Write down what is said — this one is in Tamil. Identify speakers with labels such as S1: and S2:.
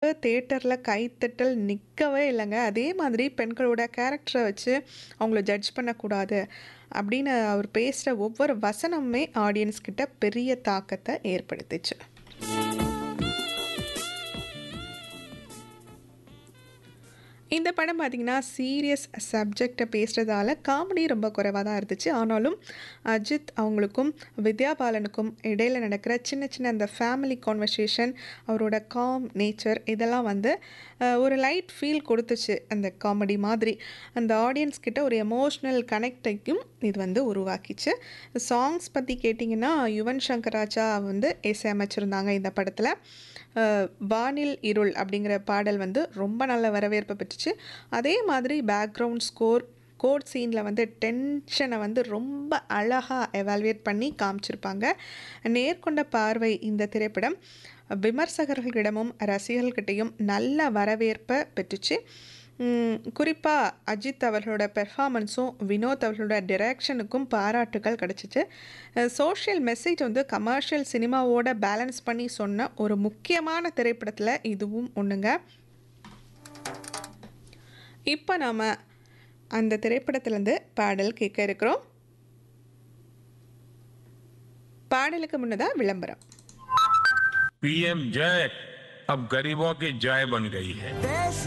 S1: அளவுக்கு தியேட்டரில் கைத்தட்டல் நிற்கவே இல்லைங்க அதே மாதிரி பெண்களோட கேரக்டரை வச்சு அவங்கள ஜட்ஜ் பண்ணக்கூடாது அப்படின்னு அவர் பேசுகிற ஒவ்வொரு வசனமுமே ஆடியன்ஸ் கிட்ட பெரிய தாக்கத்தை ஏற்படுத்துச்சு இந்த படம் பார்த்திங்கன்னா சீரியஸ் சப்ஜெக்டை பேசுகிறதால காமெடி ரொம்ப குறைவாக தான் இருந்துச்சு ஆனாலும் அஜித் அவங்களுக்கும் வித்யா பாலனுக்கும் இடையில் நடக்கிற சின்ன சின்ன அந்த ஃபேமிலி கான்வர்சேஷன் அவரோட காம் நேச்சர் இதெல்லாம் வந்து அஹ், ஒரு லைட் ஃபீல் கொடுத்துச்சு அந்த காமெடி மாதிரி அந்த ஆடியன்ஸ் கிட்ட ஒரு எமோஷ்னல் கனெக்டையும் இது வந்து உருவாக்கிச்சு சாங்ஸ் பற்றி கேட்டிங்கன்னா யுவன் சங்கர் ராஜா வந்து இசையமைச்சிருந்தாங்க இந்த படத்தில் அஹ், வானில் இருள் அப்படிங்கிற பாடல் வந்து ரொம்ப நல்ல வரவேற்பு பெற்றுச்சு அதே மாதிரி பேக்ரவுண்ட் ஸ்கோர் கோட் சீனில் வந்து டென்ஷனை வந்து ரொம்ப அழகாக எவால்வேட் பண்ணி காமிச்சிருப்பாங்க நேர்கொண்ட பார்வை இந்த திரைப்படம் விமர்சகர்களிடமும் ரசிகர்கள்கிட்டையும் நல்ல வரவேற்பை பெற்றுச்சு குறிப்பாக அஜித் அவர்களோட பெர்ஃபார்மன்ஸும் வினோத் அவர்களோட டிரெக்ஷனுக்கும் பாராட்டுகள் கிடச்சிச்சு சோஷியல் மெசேஜ் வந்து கமர்ஷியல் சினிமாவோட பேலன்ஸ் பண்ணி சொன்ன ஒரு முக்கியமான திரைப்படத்தில் இதுவும் ஒன்றுங்க இப்போ நாம் அந்த திரைப்படத்துலேருந்து பாடல் கேட்க இருக்கிறோம் பாடலுக்கு முன்னதாக விளம்பரம்
S2: पीएम जय अब गरीबों की जय बन गई है
S3: देश